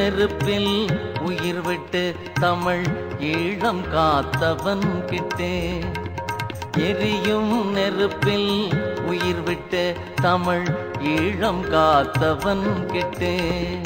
நெருப்பில் உயிர் விட்டு தமிழ் ஈழம் காத்தவன் கிட்டே எரியும் நெருப்பில் உயிர் விட்டு தமிழ் ஈழம் காத்தவன் கிட்டே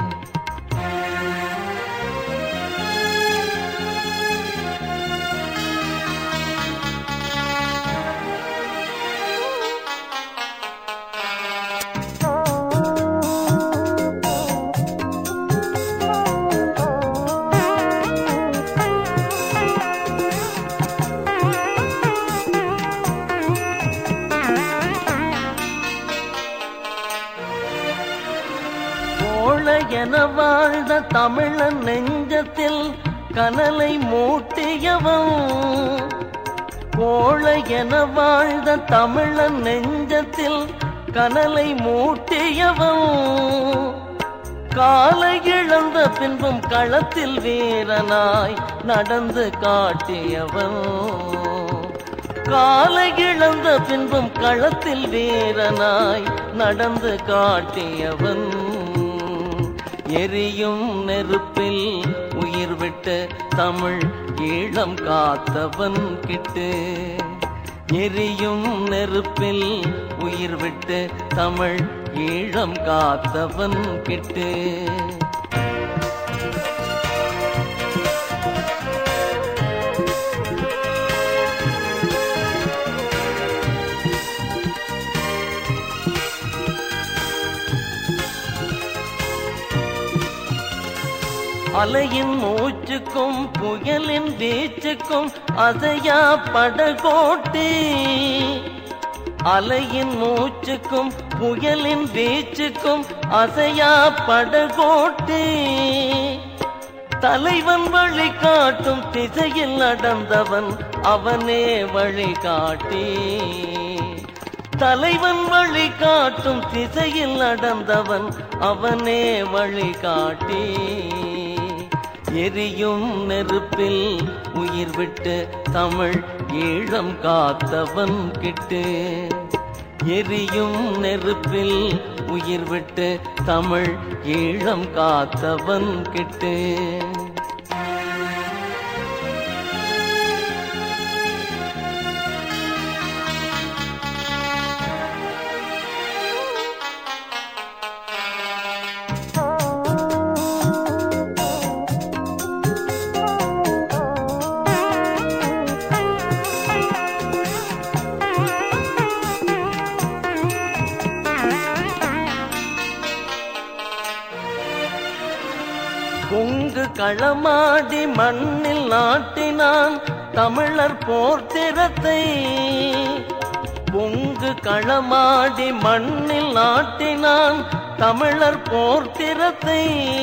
கோழ என வாழ்ந்த தமிழன் நெஞ்சத்தில் கனலை மூட்டியவன் கோழ என வாழ்ந்த தமிழன் நெஞ்சத்தில் கனலை மூட்டியவன் காலை இழந்த பின்பும் களத்தில் வீரனாய் நடந்து காட்டியவன் காலை இழந்த பின்பும் களத்தில் வீரனாய் நடந்து காட்டியவன் எரியும் நெருப்பில் உயிர் விட்டு தமிழ் ஈழம் காத்தவன் கிட்டு எரியும் நெருப்பில் உயிர் விட்டு தமிழ் ஈழம் காத்தவன் கிட்டு அலையின் மூச்சுக்கும் புயலின் வீச்சுக்கும் அசையா படகோட்டி அலையின் மூச்சுக்கும் புயலின் வீச்சுக்கும் அசையா படகோட்டி தலைவன் வழி காட்டும் திசையில் நடந்தவன் அவனே வழி காட்டி தலைவன் வழி காட்டும் திசையில் நடந்தவன் அவனே வழி காட்டி எரியும் நெருப்பில் உயிர் விட்டு தமிழ் ஈழம் காத்தவன் கிட்டு எரியும் நெருப்பில் உயிர் விட்டு தமிழ் ஈழம் காத்தவன் கிட்டு கொங்கு களமாடி மண்ணில் நாட்டினான் தமிழர் போர்த்திரத்தை பொங்கு களமாடி மண்ணில் நாட்டினான் தமிழர் போர்த்திரத்தை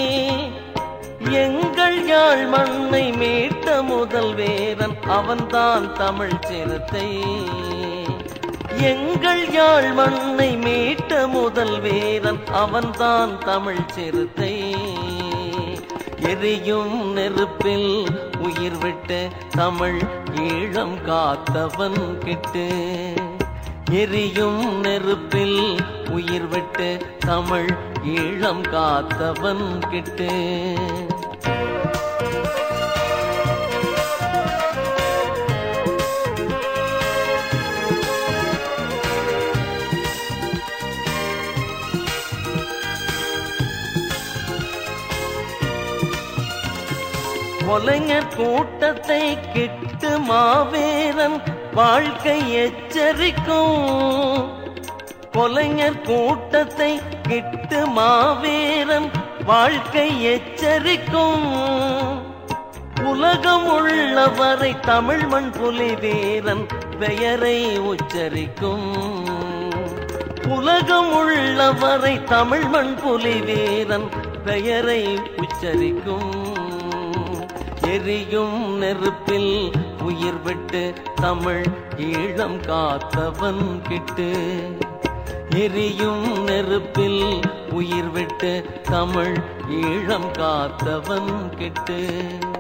எங்கள் யாழ் மண்ணை மீட்ட முதல் வேரன் அவன்தான் தமிழ் சிறுத்தை எங்கள் யாழ் மண்ணை மீட்ட முதல் வீரன் அவன்தான் தமிழ் சிறுத்தை எரியும் நெருப்பில் உயிர் விட்டு தமிழ் ஈழம் காத்தவன் கிட்டு எரியும் நெருப்பில் உயிர் விட்டு தமிழ் ஈழம் காத்தவன் கிட்டு கொலைஞர் கூட்டத்தை கிட்டு மாவீரன் வாழ்க்கை எச்சரிக்கும் கொலைஞர் கூட்டத்தை கிட்டு மாவீரன் வாழ்க்கை எச்சரிக்கும் உலகம் உள்ளவரை தமிழ் மண் புலி வீரன் பெயரை உச்சரிக்கும் உலகம் உள்ளவரை தமிழ் மண் புலி வீரன் பெயரை உச்சரிக்கும் எரியும் நெருப்பில் உயிர் விட்டு தமிழ் ஈழம் காத்தவன் கிட்டு எரியும் நெருப்பில் உயிர் விட்டு தமிழ் ஈழம் காத்தவன் கிட்டு